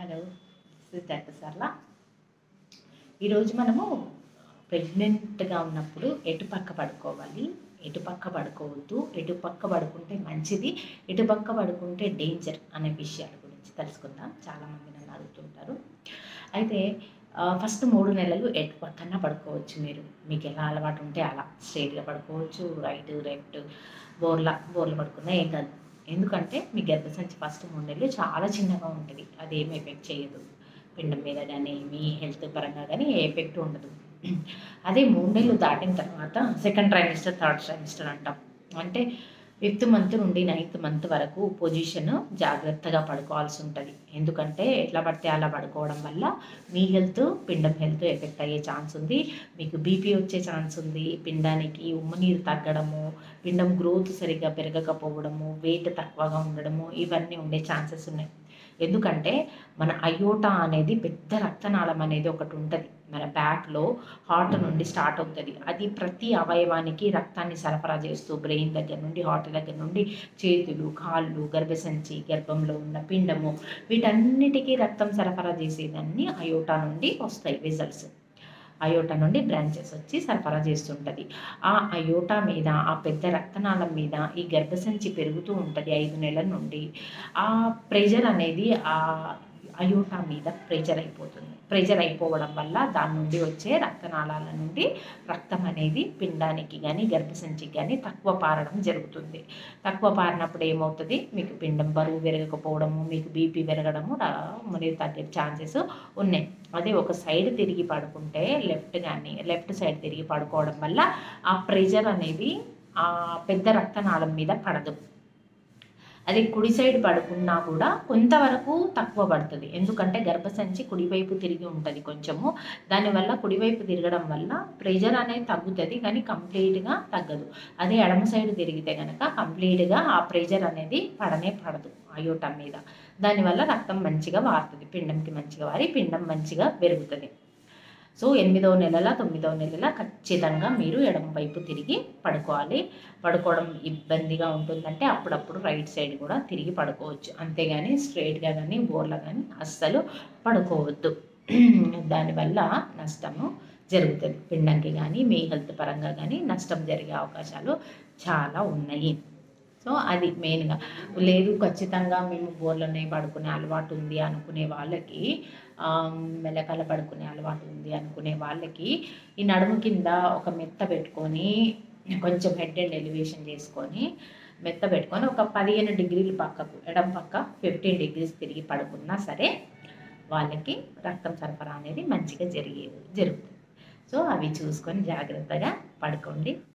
hello this doctor సర్లా ఈరోజు మనము ప్రెగ్నెంట్గా ఉన్నప్పుడు ఎటు పక్క పడుకోవాలి ఎటు పక్క పడుకోవద్దు ఎటు పక్క పడుకుంటే మంచిది ఎటు పక్క పడుకుంటే డేంజర్ అనే విషయాల గురించి తెలుసుకుందాం చాలామంది నన్ను అడుగుతుంటారు అయితే ఫస్ట్ మూడు నెలలు ఎటు పక్కన పడుకోవచ్చు మీరు మీకు ఎలా అలవాటు ఉంటే అలా స్ట్రైట్గా పడుకోవచ్చు రైట్ లెఫ్ట్ బోర్లా బోర్లు పడుకున్నా ఏం కాదు ఎందుకంటే మీ గర్భసంచి ఫస్ట్ మూడు నెలలు చాలా చిన్నగా ఉంటుంది అది ఏమి ఎఫెక్ట్ చేయదు పిండం మీద కానీ మీ హెల్త్ పరంగా కానీ ఏ ఎఫెక్ట్ ఉండదు అదే మూడు నెలలు దాటిన తర్వాత సెకండ్ ట్రైమిస్టర్ థర్డ్ ట్రైమిస్టర్ అంటాం అంటే ఫిఫ్త్ మంత్ నుండి నైన్త్ మంత్ వరకు పొజిషన్ జాగ్రత్తగా పడుకోవాల్సి ఉంటుంది ఎందుకంటే ఎట్లా పడితే అలా పడుకోవడం వల్ల మీ హెల్త్ పిండం హెల్త్ ఎఫెక్ట్ అయ్యే ఛాన్స్ ఉంది మీకు బీపీ వచ్చే ఛాన్స్ ఉంది పిండానికి ఉమ్ము నీరు తగ్గడము పిండం గ్రోత్ సరిగ్గా పెరగకపోవడము వెయిట్ తక్కువగా ఉండడము ఇవన్నీ ఉండే ఛాన్సెస్ ఉన్నాయి ఎందుకంటే మన అయోటా అనేది పెద్ద రక్తనాళం అనేది ఒకటి ఉంటుంది మన బ్యాక్లో హార్ట్ నుండి స్టార్ట్ అవుతుంది అది ప్రతి అవయవానికి రక్తాన్ని సరఫరా చేస్తూ బ్రెయిన్ దగ్గర నుండి హార్ట్ దగ్గర నుండి చేతులు కాళ్ళు గర్భసంచి గర్భంలో ఉన్న పిండము వీటన్నిటికీ రక్తం సరఫరా చేసేదాన్ని అయోటా నుండి వస్తాయి రిజల్ట్స్ అయోటా నుండి బ్రాంచెస్ వచ్చి సరఫరా చేస్తుంటుంది ఆ అయోటా మీద ఆ పెద్ద రక్తనాళం మీద ఈ గర్భసంచి పెరుగుతూ ఉంటుంది ఐదు నెలల నుండి ఆ ప్రెషర్ అనేది ఆ అయోటా మీద ప్రెషర్ అయిపోతుంది ప్రెషర్ అయిపోవడం వల్ల దాని నుండి వచ్చే రక్తనాళాల నుండి రక్తం అనేది పిండానికి కానీ గర్భసంచికి కానీ తక్కువ పారడం జరుగుతుంది తక్కువ పారినప్పుడు ఏమవుతుంది మీకు పిండం బరువు పెరగకపోవడము మీకు బీపీ పెరగడము అనేది తగ్గే ఛాన్సెస్ ఉన్నాయి అదే ఒక సైడ్ తిరిగి పడుకుంటే లెఫ్ట్ కానీ లెఫ్ట్ సైడ్ తిరిగి పడుకోవడం వల్ల ఆ ప్రెషర్ అనేది ఆ పెద్ద రక్తనాళం మీద పడదు అది కుడి సైడ్ పడుకున్నా కూడా కొంతవరకు తక్కువ పడుతుంది ఎందుకంటే గర్భసంచి కుడివైపు తిరిగి ఉంటుంది కొంచెము దానివల్ల కుడివైపు తిరగడం వల్ల ప్రెషర్ అనేది తగ్గుతుంది కానీ కంప్లీట్గా తగ్గదు అదే ఎడమ సైడ్ తిరిగితే కనుక కంప్లీట్గా ఆ ప్రెషర్ అనేది పడనే పడదు అయోటా మీద దానివల్ల రక్తం మంచిగా వారుతుంది పిండంకి మంచిగా వారి పిండం మంచిగా పెరుగుతుంది సో ఎనిమిదవ నెలల తొమ్మిదవ నెలల ఖచ్చితంగా మీరు ఎడమ వైపు తిరిగి పడుకోవాలి పడుకోవడం ఇబ్బందిగా ఉంటుందంటే అప్పుడప్పుడు రైట్ సైడ్ కూడా తిరిగి పడుకోవచ్చు అంతేగాని స్ట్రైట్గా కానీ బోర్లా కానీ అస్సలు పడుకోవద్దు దానివల్ల నష్టము జరుగుతుంది పిండంకి కానీ మీ హెల్త్ పరంగా కానీ నష్టం జరిగే అవకాశాలు చాలా ఉన్నాయి సో అది మెయిన్గా లేదు ఖచ్చితంగా మేము బోర్లోనే పడుకునే అలవాటు ఉంది అనుకునే వాళ్ళకి మెల్లకాల పడుకునే అలవాటు ఉంది అనుకునే వాళ్ళకి ఈ నడుము కింద ఒక మెత్త పెట్టుకొని కొంచెం హెడ్ అండ్ ఎలివేషన్ చేసుకొని మెత్త పెట్టుకొని ఒక పదిహేను డిగ్రీలు పక్కకు ఎడం పక్క ఫిఫ్టీన్ డిగ్రీస్ తిరిగి పడుకున్నా సరే వాళ్ళకి రక్తం సరఫరా అనేది మంచిగా జరిగేది జరుగుతుంది సో అవి చూసుకొని జాగ్రత్తగా పడుకోండి